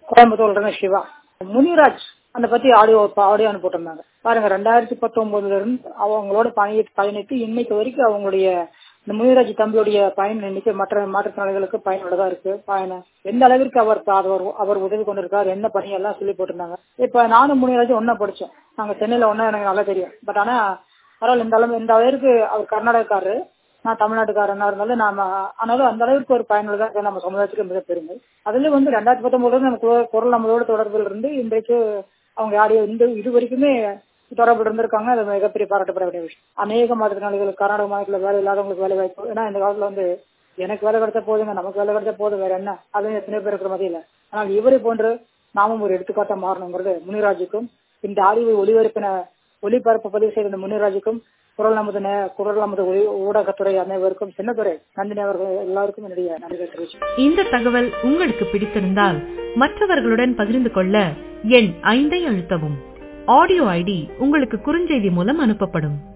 கோயம்புத்தூர்ல இருந்து சிவா முனிராஜ் அந்த பத்தி ஆடியோ ஆடியோ அனுப்பிட்டிருந்தாங்க பாருங்க ரெண்டாயிரத்தி பத்தொன்பதுல இருந்து அவங்களோட பயணி பயணித்து இன்னைக்கு வரைக்கும் அவங்களுடைய இந்த முனிராஜ் தம்பியுடைய பயன் எண்ணிக்கை மற்ற மாற்றுத்திறனாளிகளுக்கு பயனுள்ளதா இருக்கு பயணம் எந்த அளவிற்கு அவர் அவர் அவர் உதவி கொண்டிருக்கார் என்ன பணி எல்லாம் சொல்லி போட்டிருந்தாங்க இப்ப நானும் முனிராஜ் ஒன்னா படிச்சோம் நாங்க சென்னையில ஒன்னா எனக்கு நல்லா தெரியும் பட் ஆனா பரவாயில்ல இந்த அளவு இந்த அளவிற்கு அவர் கர்நாடகக்காரரு நான் தமிழ்நாட்டுக்காரனா இருந்தாலும் நாம ஆனாலும் அந்த அளவிற்கு ஒரு பயனுள்ளதா இருக்க நம்ம சமுதாயத்துக்கு மிக பெருமை அதுல வந்து ரெண்டாயிரத்தி பத்தொன்பதுல நம்ம குரல் நம்மளோட தொடர்பில் இருந்து இன்றைக்கு அவங்க யாரையோ இந்த இது வரைக்குமே தொடர்பு இருந்திருக்காங்க அது மிகப்பெரிய பாராட்டப்பட வேண்டிய விஷயம் அநேக மாற்றுத்திறனாளிகள் கர்நாடக மாநிலத்தில் வேலை இல்லாதவங்களுக்கு வேலை வாய்ப்பு ஏன்னா இந்த காலத்துல வந்து எனக்கு வேலை கிடைச்சா போதுங்க நமக்கு வேலை கிடைச்சா போதும் வேற என்ன அதுவும் எத்தனை பேர் இருக்கிற மத்தியில ஆனால் இவரை போன்று நாமும் ஒரு எடுத்துக்காட்டா மாறணுங்கிறது முனிராஜுக்கும் இந்த ஆடிவை ஒளிபரப்பின ஒளிபரப்பு பதிவு செய்த முனிராஜுக்கும் குரல் நமது குரல் நமது ஊடகத்துறை அனைவருக்கும் சின்னத்துறை நந்தினி அவர்கள் எல்லாருக்கும் என்னுடைய நன்றிகள் தெரிவிச்சு இந்த தகவல் உங்களுக்கு பிடித்திருந்தால் மற்றவர்களுடன் பகிர்ந்து கொள்ள எண் ஐந்தை அழுத்தவும் ஆடியோ ஐடி உங்களுக்கு குறுஞ்செய்தி மூலம் அனுப்பப்படும்